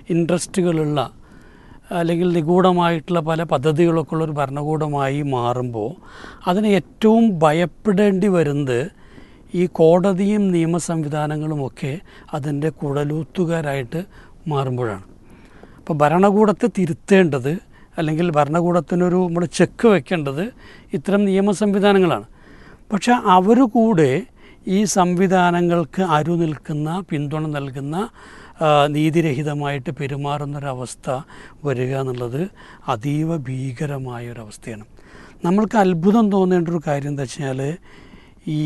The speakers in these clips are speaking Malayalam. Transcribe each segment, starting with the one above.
ഇൻട്രസ്റ്റുകളുള്ള അല്ലെങ്കിൽ നിഗൂഢമായിട്ടുള്ള പല പദ്ധതികളൊക്കെ ഉള്ളൊരു ഭരണകൂടമായി മാറുമ്പോൾ അതിന് ഏറ്റവും ഭയപ്പെടേണ്ടി വരുന്നത് ഈ കോടതിയും നിയമ സംവിധാനങ്ങളുമൊക്കെ അതിൻ്റെ കുഴലൂത്തുകാരായിട്ട് മാറുമ്പോഴാണ് അപ്പോൾ ഭരണകൂടത്തെ തിരുത്തേണ്ടത് അല്ലെങ്കിൽ ഭരണകൂടത്തിനൊരു നമ്മൾ ചെക്ക് വെക്കേണ്ടത് ഇത്തരം നിയമ സംവിധാനങ്ങളാണ് പക്ഷെ അവർ കൂടെ ഈ സംവിധാനങ്ങൾക്ക് അരു നിൽക്കുന്ന പിന്തുണ നൽകുന്ന ആ, നീതിരഹിതമായിട്ട് പെരുമാറുന്നൊരവസ്ഥ വരിക എന്നുള്ളത് അതീവ ഭീകരമായ ഒരവസ്ഥയാണ് നമ്മൾക്ക് അത്ഭുതം തോന്നേണ്ട ഒരു കാര്യം എന്താ വെച്ചാൽ ഈ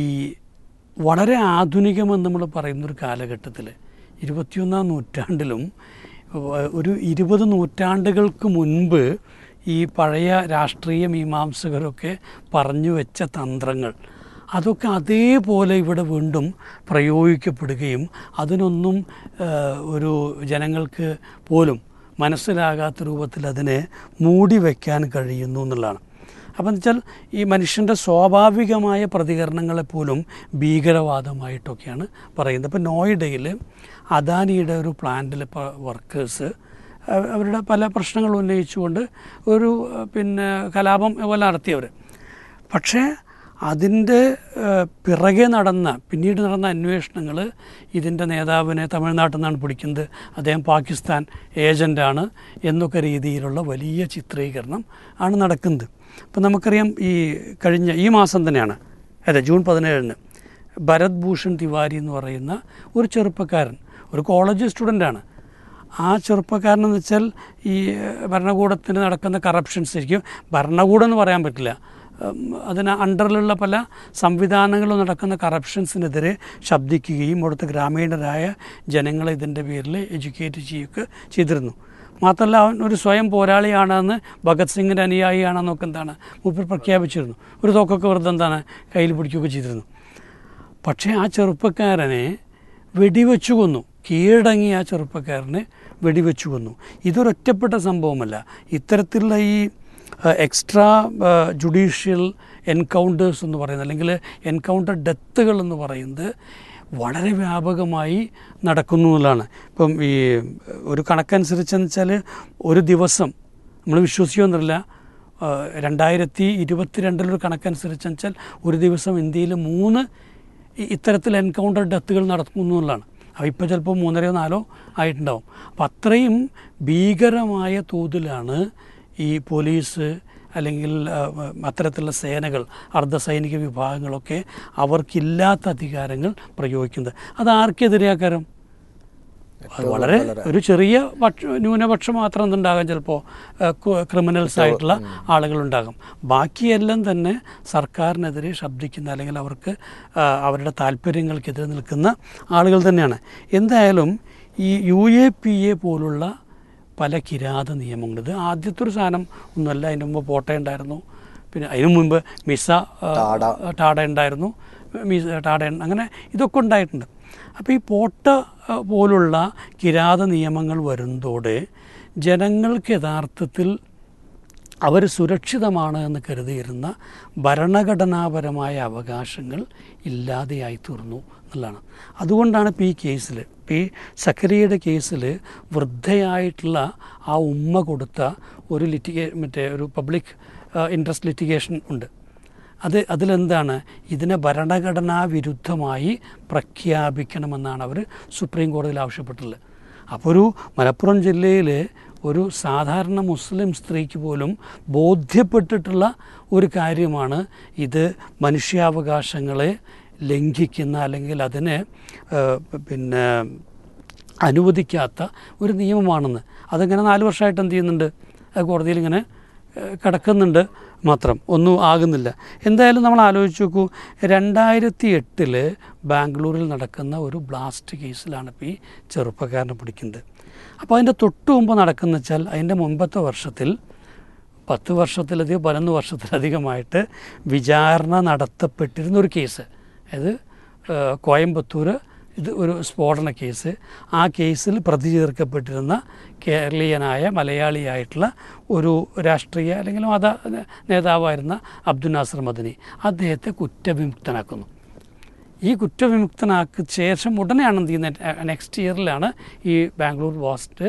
വളരെ ആധുനികമെന്ന് നമ്മൾ പറയുന്നൊരു കാലഘട്ടത്തിൽ ഇരുപത്തിയൊന്നാം നൂറ്റാണ്ടിലും വ- ഒരു ഇരുപത് നൂറ്റാണ്ടുകൾക്ക് മുൻപ് ഈ പഴയ രാഷ്ട്രീയ മീമാംസകരൊക്കെ പറഞ്ഞു വെച്ച തന്ത്രങ്ങൾ അതൊക്കെ അതേപോലെ ഇവിടെ വീണ്ടും പ്രയോഗിക്കപ്പെടുകയും അതിനൊന്നും ആ, ഒരു ജനങ്ങൾക്ക് പോലും മനസ്സിലാകാത്ത രൂപത്തിൽ അതിനെ മൂടി വയ്ക്കാൻ കഴിയുന്നു എന്നുള്ളതാണ് അപ്പം എന്ന് വെച്ചാൽ ഈ മനുഷ്യൻ്റെ സ്വാഭാവികമായ പ്രതികരണങ്ങളെപ്പോലും ഭീകരവാദമായിട്ടൊക്കെയാണ് പറയുന്നത് ഇപ്പോൾ നോയിഡയിൽ അദാനിയുടെ ഒരു പ്ലാന്റിലെ വർക്കേഴ്സ് അവരുടെ പല പ്രശ്നങ്ങൾ ഉന്നയിച്ചുകൊണ്ട് ഒരു അഹ്, പിന്നെ കലാപം പോലെ നടത്തിയവർ പക്ഷേ അതിൻ്റെ ഏഹ്, പിറകെ നടന്ന പിന്നീട് നടന്ന അന്വേഷണങ്ങൾ ഇതിൻ്റെ നേതാവിനെ തമിഴ്നാട്ടിൽ നിന്നാണ് പിടിക്കുന്നത് അദ്ദേഹം പാകിസ്ഥാൻ ഏജൻ്റാണ് എന്നൊക്കെ രീതിയിലുള്ള വലിയ ചിത്രീകരണം ആണ് നടക്കുന്നത് അപ്പം നമുക്കറിയാം ഈ കഴിഞ്ഞ ഈ മാസം തന്നെയാണ് അതെ ജൂൺ പതിനേഴിന് ഭരത് ഭൂഷൺ തിവാരി എന്ന് പറയുന്ന ഒരു ചെറുപ്പക്കാരൻ ഒരു കോളേജ് സ്റ്റുഡൻ്റാണ് ആ ചെറുപ്പക്കാരനെന്ന് വെച്ചാൽ ഈ ഭരണകൂടത്തിന് നടക്കുന്ന കറപ്ഷൻസ് ശരിക്കും ഭരണകൂടം എന്ന് പറയാൻ പറ്റില്ല ഉം, അതിന് അണ്ടറിലുള്ള പല സംവിധാനങ്ങളും നടക്കുന്ന കറപ്ഷൻസിനെതിരെ ശബ്ദിക്കുകയും അവിടുത്തെ ഗ്രാമീണരായ ജനങ്ങളെ ഇതിൻ്റെ പേരിൽ എഡ്യൂക്കേറ്റ് ചെയ്യുകയൊക്കെ ചെയ്തിരുന്നു മാത്രമല്ല അവൻ ഒരു സ്വയം പോരാളിയാണെന്ന് ഭഗത് സിംഗിൻ്റെ അനുയായിയാണെന്നൊക്കെ എന്താണ് മൂപ്പർ പ്രഖ്യാപിച്ചിരുന്നു ഒരു തോക്കൊക്കെ വെറുതെ എന്താണ് കയ്യിൽ പിടിക്കുകയൊക്കെ ചെയ്തിരുന്നു പക്ഷേ ആ ചെറുപ്പക്കാരനെ വെടിവെച്ചു കൊന്നു കീഴടങ്ങിയ ആ ചെറുപ്പക്കാരനെ വെടിവെച്ചു കൊന്നു ഇതൊരൊറ്റപ്പെട്ട സംഭവമല്ല ഇത്തരത്തിലുള്ള ഈ എക്സ്ട്രാ ജുഡീഷ്യൽ എൻകൗണ്ടേഴ്സ് എന്ന് പറയുന്നത് അല്ലെങ്കിൽ എൻകൗണ്ടർ ഡെത്തുകൾ എന്ന് പറയുന്നത് വളരെ വ്യാപകമായി നടക്കുന്നു എന്നുള്ളതാണ് ഇപ്പം ഈ ഒരു കണക്കനുസരിച്ചെന്ന് വെച്ചാൽ ഒരു ദിവസം നമ്മൾ വിശ്വസിക്കുമെന്നില്ല രണ്ടായിരത്തി ഇരുപത്തിരണ്ടിലൊരു കണക്കനുസരിച്ച് വെച്ചാൽ ഒരു ദിവസം ഇന്ത്യയിൽ മൂന്ന് ഇ- ഇത്തരത്തിൽ എൻകൗണ്ടർ ഡെത്തുകൾ നടക്കുന്നു എന്നുള്ളതാണ് അപ്പോൾ ഇപ്പോൾ ചിലപ്പോൾ മൂന്നരയോ നാലോ ആയിട്ടുണ്ടാവും അപ്പം അത്രയും ഭീകരമായ തോതിലാണ് ഈ പോലീസ് അല്ലെങ്കിൽ ആ, അത്തരത്തിലുള്ള സേനകൾ അർദ്ധസൈനിക വിഭാഗങ്ങളൊക്കെ അവർക്കില്ലാത്ത അധികാരങ്ങൾ പ്രയോഗിക്കുന്നത് അത് ആർക്കെതിരെയാക്കാരം അത് വളരെ ഒരു ചെറിയ പക്ഷ ന്യൂനപക്ഷം മാത്രം എന്തുണ്ടാകാം ചിലപ്പോൾ ക്രിമിനൽസ് ആയിട്ടുള്ള ആളുകളുണ്ടാകും ബാക്കിയെല്ലാം തന്നെ സർക്കാരിനെതിരെ ശബ്ദിക്കുന്ന അല്ലെങ്കിൽ അവർക്ക് ആ, അവരുടെ താല്പര്യങ്ങൾക്കെതിരെ നിൽക്കുന്ന ആളുകൾ തന്നെയാണ് എന്തായാലും ഈ യു എ പി എ പോലുള്ള പല കിരാത നിയമങ്ങൾ ഇത് ആദ്യത്തെ ഒരു സാധനം ഒന്നുമല്ല അതിന് മുമ്പ് പോട്ട ഉണ്ടായിരുന്നു പിന്നെ അതിനു മുമ്പ് മിസ ആ, ടാഡ. ടാഡ ഉണ്ടായിരുന്നു മീസ് ടാഡ ഉണ്ട്. അങ്ങനെ ഇതൊക്കെ ഉണ്ടായിട്ടുണ്ട് അപ്പോൾ ഈ പോട്ട ആ, പോലുള്ള കിരാത നിയമങ്ങൾ വരുന്നതോടെ ജനങ്ങൾക്ക് യഥാർത്ഥത്തിൽ അവർ സുരക്ഷിതമാണ് എന്ന് കരുതിയിരുന്ന ഭരണഘടനാപരമായ അവകാശങ്ങൾ ഇല്ലാതെയായി തീർന്നു എന്നുള്ളതാണ് അതുകൊണ്ടാണ് ഇപ്പോൾ ഈ കേസിൽ ഇപ്പോൾ ഈ സക്കരിയയുടെ കേസിൽ വൃദ്ധയായിട്ടുള്ള ആ ഉമ്മ കൊടുത്ത ഒരു ലിറ്റിഗേ മറ്റേ ഒരു പബ്ലിക് ഇൻട്രസ്റ്റ് ലിറ്റിഗേഷൻ ഉണ്ട് അത് അതിലെന്താണ് ഇതിനെ ഭരണഘടനാ വിരുദ്ധമായി പ്രഖ്യാപിക്കണമെന്നാണ് അവർ സുപ്രീം കോടതിയിൽ ആവശ്യപ്പെട്ടുള്ളത് അപ്പോൾ ഒരു മലപ്പുറം ജില്ലയിൽ ഒരു സാധാരണ മുസ്ലിം സ്ത്രീക്ക് പോലും ബോധ്യപ്പെട്ടിട്ടുള്ള ഒരു കാര്യമാണ് ഇത് മനുഷ്യാവകാശങ്ങളെ ലംഘിക്കുന്ന അല്ലെങ്കിൽ അതിനെ ഏഹ്, പിന്നെ അനുവദിക്കാത്ത ഒരു നിയമമാണെന്ന് അതങ്ങനെ നാല് വർഷമായിട്ട് എന്ത് ചെയ്യുന്നുണ്ട് അത് കോടതിയിൽ ഇങ്ങനെ ഏഹ്, കിടക്കുന്നുണ്ട് മാത്രം ഒന്നും ആകുന്നില്ല എന്തായാലും നമ്മൾ ആലോചിച്ച് നോക്കൂ രണ്ടായിരത്തി എട്ടിൽ ബാംഗ്ലൂരിൽ നടക്കുന്ന ഒരു ബ്ലാസ്റ്റ് കേസിലാണ് ഇപ്പോൾ ഈ ചെറുപ്പക്കാരനെ പിടിക്കുന്നത് അപ്പോൾ അതിൻ്റെ തൊട്ട് മുമ്പ് നടക്കുന്ന വെച്ചാൽ അതിൻ്റെ മുമ്പത്തെ വർഷത്തിൽ പത്ത് വർഷത്തിലധികം പതിനൊന്ന് വർഷത്തിലധികമായിട്ട് വിചാരണ നടത്തപ്പെട്ടിരുന്ന ഒരു കേസ് അതായത് ഏഹ്, കോയമ്പത്തൂർ ഇത് ഒരു സ്ഫോടന കേസ് ആ കേസിൽ പ്രതി ചേർക്കപ്പെട്ടിരുന്ന കേരളീയനായ മലയാളിയായിട്ടുള്ള ഒരു രാഷ്ട്രീയ അല്ലെങ്കിൽ മത നേതാവായിരുന്ന അബ്ദുൽ നാസർ മദനി അദ്ദേഹത്തെ കുറ്റവിമുക്തനാക്കുന്നു ഈ കുറ്റവിമുക്തനാക്കിയ ശേഷം ഉടനെയാണ് എന്ത് ചെയ്യുന്നത് നെക്സ്റ്റ് ഇയറിലാണ് ഈ ബാംഗ്ലൂർ വാസ്റ്റ്